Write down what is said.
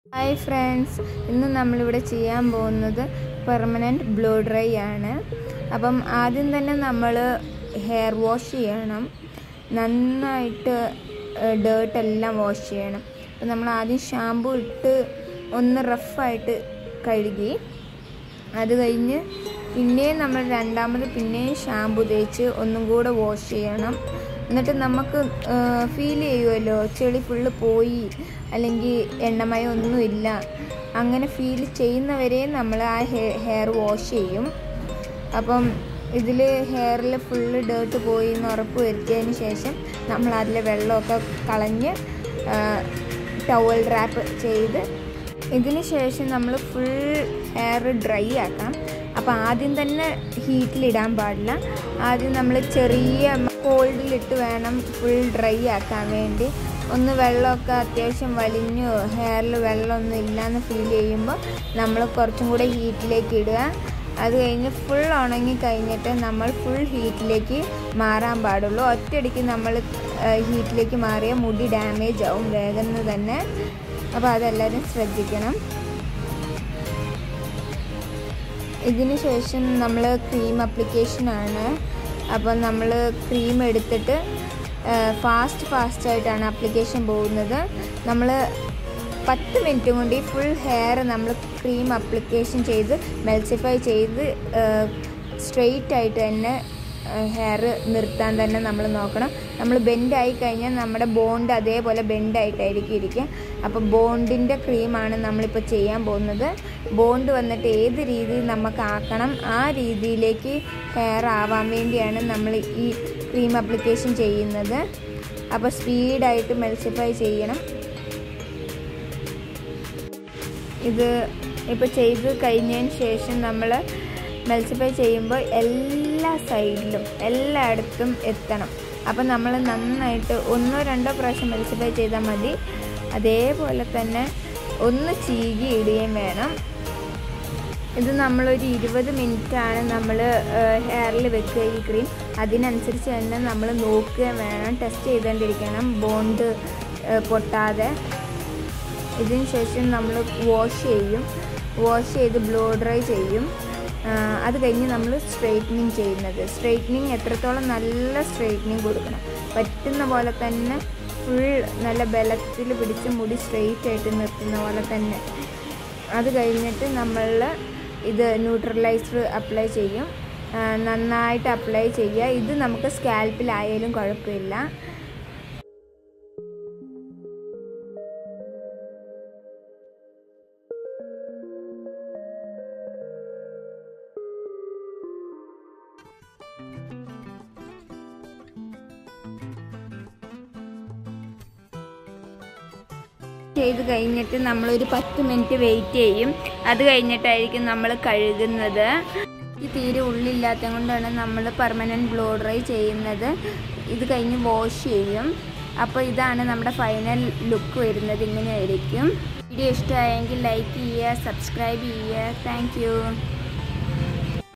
hi friends ഇന്ന് നമ്മളിവിടെ ചെയ്യാൻ പോകുന്നത് പെർമനൻറ്റ് ബ്ലോ ഡ്രൈ ആണ് അപ്പം ആദ്യം തന്നെ നമ്മൾ ഹെയർ വാഷ് ചെയ്യണം നന്നായിട്ട് ഡേർട്ട് എല്ലാം വാഷ് ചെയ്യണം അപ്പം നമ്മൾ ആദ്യം ഷാമ്പു ഇട്ട് ഒന്ന് റഫായിട്ട് കഴുകി അത് കഴിഞ്ഞ് പിന്നെയും നമ്മൾ രണ്ടാമത് പിന്നെയും ഷാമ്പു തേച്ച് ഒന്നും കൂടെ വാഷ് ചെയ്യണം എന്നിട്ട് നമുക്ക് ഫീൽ ചെയ്യുമല്ലോ ചെളി ഫുള്ള് പോയി അല്ലെങ്കിൽ എണ്ണമയം ഒന്നുമില്ല അങ്ങനെ ഫീൽ ചെയ്യുന്നവരെ നമ്മൾ ആ ഹെയർ വാഷ് ചെയ്യും അപ്പം ഇതിൽ ഹെയറിൽ ഫുള്ള് ഡേർട്ട് പോയി എന്ന് ഉറപ്പ് വരുത്തിയതിന് ശേഷം നമ്മൾ അതിലെ വെള്ളമൊക്കെ കളഞ്ഞ് ടവൽ റാപ്പ് ചെയ്ത് ഇതിന് ശേഷം നമ്മൾ ഫുൾ ഹെയർ ഡ്രൈ ആക്കാം അപ്പോൾ ആദ്യം തന്നെ ഹീറ്റിലിടാൻ പാടില്ല ആദ്യം നമ്മൾ ചെറിയ കോൾഡിലിട്ട് വേണം ഫുൾ ഡ്രൈ ആക്കാൻ വേണ്ടി ഒന്ന് വെള്ളമൊക്കെ അത്യാവശ്യം വലിഞ്ഞു ഹെയറിൽ വെള്ളമൊന്നും ഇല്ലയെന്ന് ഫീൽ ചെയ്യുമ്പോൾ നമ്മൾ കുറച്ചും കൂടെ ഹീറ്റിലേക്ക് ഇടുക അത് കഴിഞ്ഞ് ഫുൾ ഉണങ്ങി കഴിഞ്ഞിട്ട് നമ്മൾ ഫുൾ ഹീറ്റിലേക്ക് മാറാൻ പാടുള്ളൂ ഒറ്റയടിക്ക് നമ്മൾ ഹീറ്റിലേക്ക് മാറിയ മുടി ഡാമേജ് ആവും വേഗം തന്നെ അപ്പോൾ അതെല്ലാവരും ശ്രദ്ധിക്കണം ഇതിന് ശേഷം നമ്മൾ ക്രീം അപ്ലിക്കേഷനാണ് അപ്പോൾ നമ്മൾ ക്രീം എടുത്തിട്ട് ഫാസ്റ്റ് ഫാസ്റ്റ് ആയിട്ടാണ് അപ്ലിക്കേഷൻ പോകുന്നത് നമ്മൾ പത്ത് മിനിറ്റ് കൊണ്ട് ഈ ഫുൾ ഹെയർ നമ്മൾ ക്രീം അപ്ലിക്കേഷൻ ചെയ്ത് മെൽസിഫൈ ചെയ്ത് സ്ട്രെയിറ്റ് ആയിട്ട് തന്നെ ഹെയർ നിർത്താൻ തന്നെ നമ്മൾ നോക്കണം നമ്മൾ ബെൻഡായി കഴിഞ്ഞാൽ നമ്മുടെ ബോണ്ട് അതേപോലെ ബെൻഡായിട്ടായിരിക്കും ഇരിക്കുക അപ്പോൾ ബോണ്ടിൻ്റെ ക്രീമാണ് നമ്മളിപ്പോൾ ചെയ്യാൻ പോകുന്നത് ബോണ്ട് വന്നിട്ട് ഏത് രീതിയിൽ നമുക്ക് ആക്കണം ആ രീതിയിലേക്ക് ഹെയർ ആവാൻ വേണ്ടിയാണ് നമ്മൾ ഈ ക്രീം അപ്ലിക്കേഷൻ ചെയ്യുന്നത് അപ്പോൾ സ്പീഡായിട്ട് മെൽസിഫൈ ചെയ്യണം ഇത് ഇപ്പോൾ ചെയ്ത് കഴിഞ്ഞതിന് ശേഷം നമ്മൾ മെൽസിഫൈ ചെയ്യുമ്പോൾ എല്ലാ സൈഡിലും എല്ലായിടത്തും എത്തണം അപ്പം നമ്മൾ നന്നായിട്ട് ഒന്നോ രണ്ടോ പ്രാവശ്യം മെൽസിഫൈ ചെയ്താൽ മതി അതേപോലെ തന്നെ ഒന്ന് ചീകി ഇടുകയും വേണം ഇത് നമ്മളൊരു ഇരുപത് മിനിറ്റാണ് നമ്മൾ ഹെയറിൽ വെക്കുക ഈ ക്രീം അതിനനുസരിച്ച് തന്നെ നമ്മൾ നോക്കുകയും വേണം ടെസ്റ്റ് ചെയ്തുകൊണ്ടിരിക്കണം ബോണ്ട് പൊട്ടാതെ ഇതിന് ശേഷം നമ്മൾ വാഷ് ചെയ്യും വാഷ് ചെയ്ത് ബ്ലോ ഡ്രൈ ചെയ്യും അത് കഴിഞ്ഞ് നമ്മൾ സ്ട്രെയിറ്റനിങ് ചെയ്യുന്നത് സ്ട്രെയിറ്റനിങ് എത്രത്തോളം നല്ല സ്ട്രെയിറ്റനിങ് കൊടുക്കണം പറ്റുന്ന പോലെ തന്നെ ഫുൾ നല്ല ബലത്തിൽ പിടിച്ച് മുടി സ്ട്രെയിറ്റ് ആയിട്ട് നിർത്തുന്ന പോലെ തന്നെ അത് കഴിഞ്ഞിട്ട് നമ്മൾ ഇത് ന്യൂട്രലൈസർ അപ്ലൈ ചെയ്യും നന്നായിട്ട് അപ്ലൈ ചെയ്യുക ഇത് നമുക്ക് സ്കാൽപ്പിലായാലും കുഴപ്പമില്ല ചെയ്ത് കഴിഞ്ഞിട്ട് നമ്മളൊരു പത്ത് മിനിറ്റ് വെയിറ്റ് ചെയ്യും അത് കഴിഞ്ഞിട്ടായിരിക്കും നമ്മൾ കഴുകുന്നത് ഈ തീരെ ഉള്ളില്ലാത്ത കൊണ്ടാണ് നമ്മൾ പെർമനൻറ്റ് ബ്ലോ ഡ്രൈ ചെയ്യുന്നത് ഇത് കഴിഞ്ഞ് വാഷ് ചെയ്യും അപ്പോൾ ഇതാണ് നമ്മുടെ ഫൈനൽ ലുക്ക് വരുന്നത് ഇങ്ങനെയായിരിക്കും വീഡിയോ ഇഷ്ടമായെങ്കിൽ ലൈക്ക് ചെയ്യുക സബ്സ്ക്രൈബ് ചെയ്യുക താങ്ക്